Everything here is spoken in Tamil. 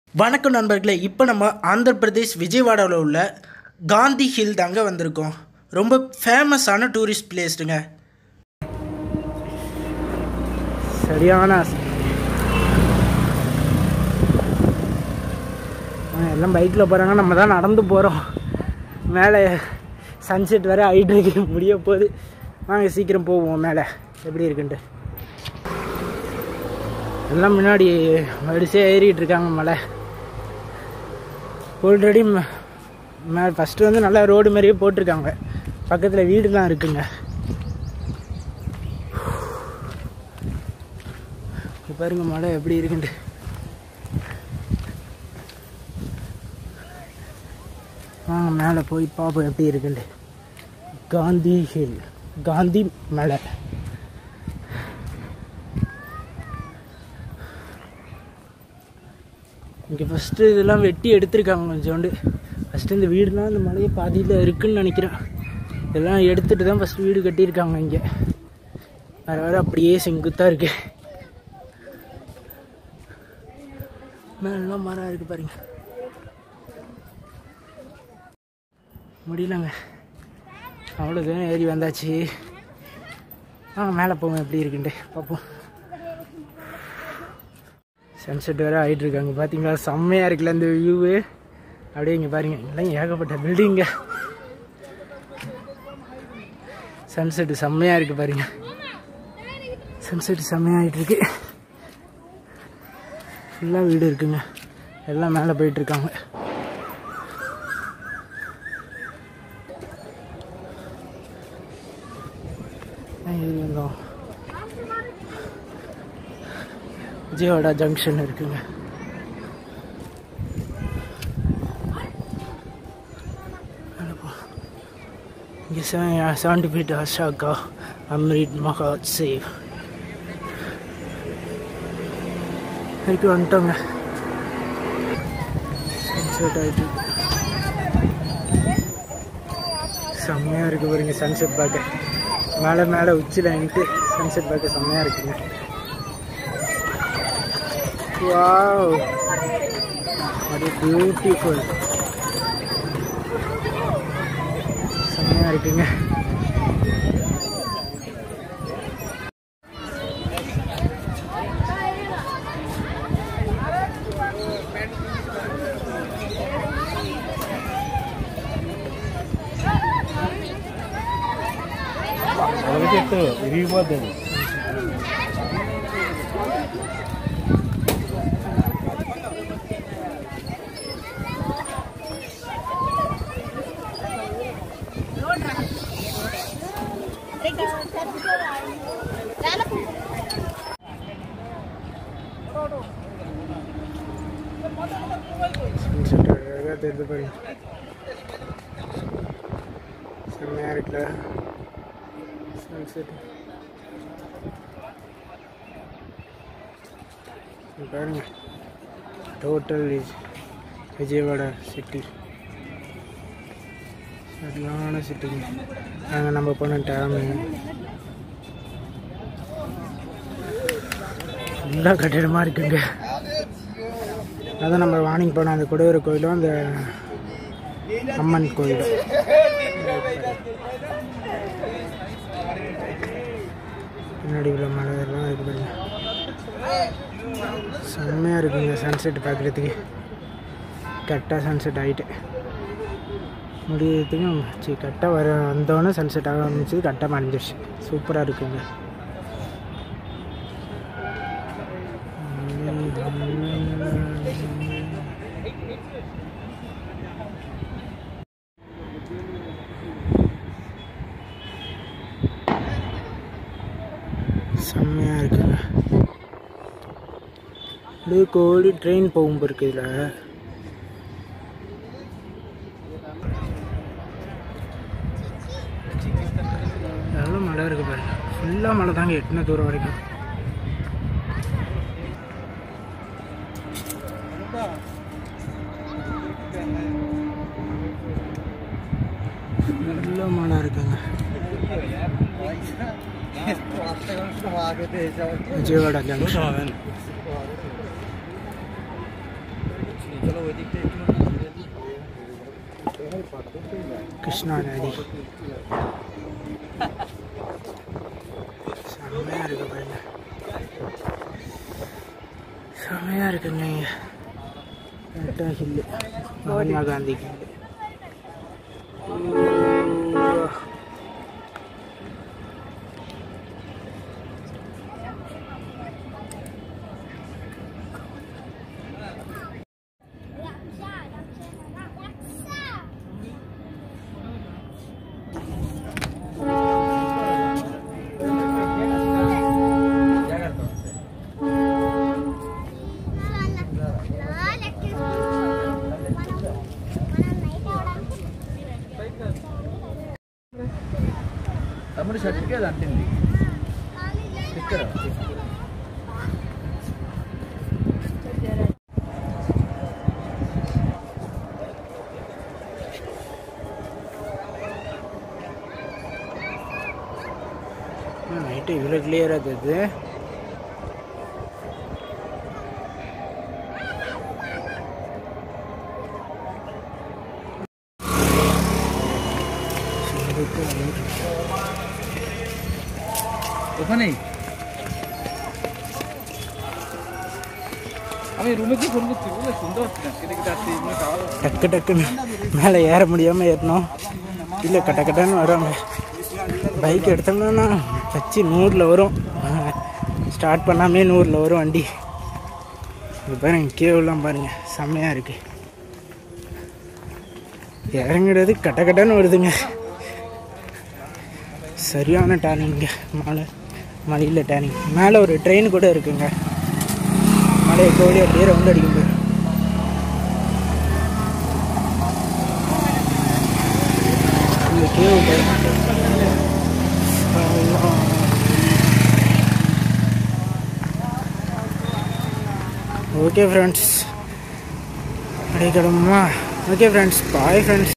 வணக்கம் நண்பர்களே இப்போ நம்ம ஆந்திர பிரதேஷ் விஜயவாடாவில் உள்ள காந்தி ஹில் தாங்க வந்திருக்கோம் ரொம்ப ஃபேமஸான டூரிஸ்ட் பிளேஸ்டுங்க சரியான எல்லாம் பைக்கில் போகிறாங்க நம்ம தான் நடந்து போகிறோம் மேலே சன்செட் வேறு ஆகிட்டு இருக்கு முடிய போகுது வாங்க சீக்கிரம் போவோம் மேலே எப்படி இருக்குன்ட்டு எல்லாம் முன்னாடி வரிசையாக ஏறிட்டு இருக்காங்க மலை ஆல்ரெடி மே ஃபஸ்ட்டு வந்து நல்லா ரோடு மாதிரியே போட்டிருக்காங்க பக்கத்தில் வீடுலாம் இருக்குங்க இப்ப பாருங்க மலை எப்படி இருக்குன்ட்டு வாங்க மேலே போய் பார்ப்போம் எப்படி இருக்குன்ட்டு காந்தி ஹில் காந்தி மலை இங்கே ஃபஸ்ட்டு இதெல்லாம் வெட்டி எடுத்திருக்காங்க கொஞ்சோண்டு ஃபஸ்ட்டு இந்த வீடுலாம் இந்த மலையை பாதியில் இருக்குன்னு நினைக்கிறேன் இதெல்லாம் எடுத்துட்டு தான் ஃபஸ்ட்டு வீடு கட்டியிருக்காங்க இங்கே வர வர அப்படியே செங்குத்தாக இருக்கு மேலாம் மரம் இருக்கு பாருங்க முடியலங்க அவ்வளோதான் ஏறி வந்தாச்சு வாங்க மேலே போவோம் எப்படி இருக்குன்ட்டு பார்ப்போம் சன்செட் வேறு ஆகிட்டு இருக்காங்க பார்த்தீங்களா செம்மையாக இருக்குல்ல இந்த வியூவு அப்படியே இங்கே பாருங்க எல்லாம் ஏகப்பட்ட பில்டிங்க சன்செட்டு செம்மையாக இருக்குது பாருங்க சன்செட் செம்மையாகிட்டு இருக்கு ஃபுல்லாக வீடு இருக்குங்க எல்லாம் மேலே போயிட்டுருக்காங்க இருந்தோம் விஜயவாடா ஜங்ஷன் இருக்குங்க இங்கே செவன்டி ஃபீட் அஷாக்கா அம்ரிட் மகாத் சேவ் வரைக்கும் வந்துட்டோங்க சன்செட் ஆகிட்டு செம்மையாக இருக்குது பாருங்க சன்செட் பார்க்க மேலே மேலே உச்சியில் நின்றுட்டு சன்செட் பார்க்க செம்மையாக இருக்குங்க Wow! What a beautiful. செம்மையாக இருக்குங்க చెట్టు విరిగిపోతుంది சன்செட் அழகாக தெரிஞ்சு பாருங்க செம்மையாக இருக்குல்ல சன்செட் பாருங்க டோட்டல் விஜயவாடா சிட்டி சரியான சிட்டிங்க நாங்கள் நம்ம போன டேமு ஃபுல்லாக கட்டிடமாக இருக்குங்க அதான் நம்ம வாணிங் போன அந்த குடையூர் கோயிலும் அந்த அம்மன் கோயிலும் பின்னாடி உள்ள மலை எல்லாம் இருக்கு பாருங்க செம்மையாக இருக்குங்க சன்செட் பார்க்குறதுக்கு கரெக்டாக சன்செட் ஆகிட்டு முடியறதுக்கும் சரி கரெக்டாக வர வந்தோடனே சன்செட் ஆக ஆரம்பிச்சு கரெக்டாக மறைஞ்சிருச்சு சூப்பராக இருக்குங்க செம்மையாக இருக்குங்க அப்படியே கோடி ட்ரெயின் போகும் இருக்கு இதில் எவ்வளோ மழை இருக்கு பாருங்க ஃபுல்லாக மழை தாங்க எட்டின தூரம் வரைக்கும் நல்ல மழை இருக்குங்க விஜயவாடா ஜங்ஷன் கிருஷ்ணா நதி செம்மையா இருக்கு பாருங்க செம்மையா இருக்குங்க இங்க நட்டா ஹில்லு மகாத்மா காந்தி ஹில்லு తమ్ముడు షర్ట్కి అది అంటింది స్టిక్కర్ நைட்டு இவ்வளோ கிளியராக தெரியுது ওখানেই আমি রুমে গিয়ে ফোন করছি বুঝলে শুনতে পাচ্ছি না কেটে কেটে আসছে এগুলো খাওয়া டக்கு டக்குன்னு மேலே ஏற முடியாமல் ஏறினோம் இல்லை கட்ட கட்டன்னு வராங்க பைக் எடுத்தோம்னா வச்சு நூறில் வரும் ஸ்டார்ட் பண்ணாமே நூறில் வரும் வண்டி இது பாருங்க கேவெல்லாம் பாருங்க செம்மையாக இருக்கு இறங்குறது கட்ட கட்டன்னு வருதுங்க சரியான டேனிங்க மலை மலையில் டேனிங் மேலே ஒரு ட்ரெயின் கூட இருக்குங்க மலையை கோடி அப்படியே ரவுண்ட் அடிக்கும் போது இந்த கேவ் ஓகே ஃப்ரெண்ட்ஸ் அப்படியே கிளம்புமா ஓகே ஃப்ரெண்ட்ஸ் பாய் ஃப்ரெண்ட்ஸ்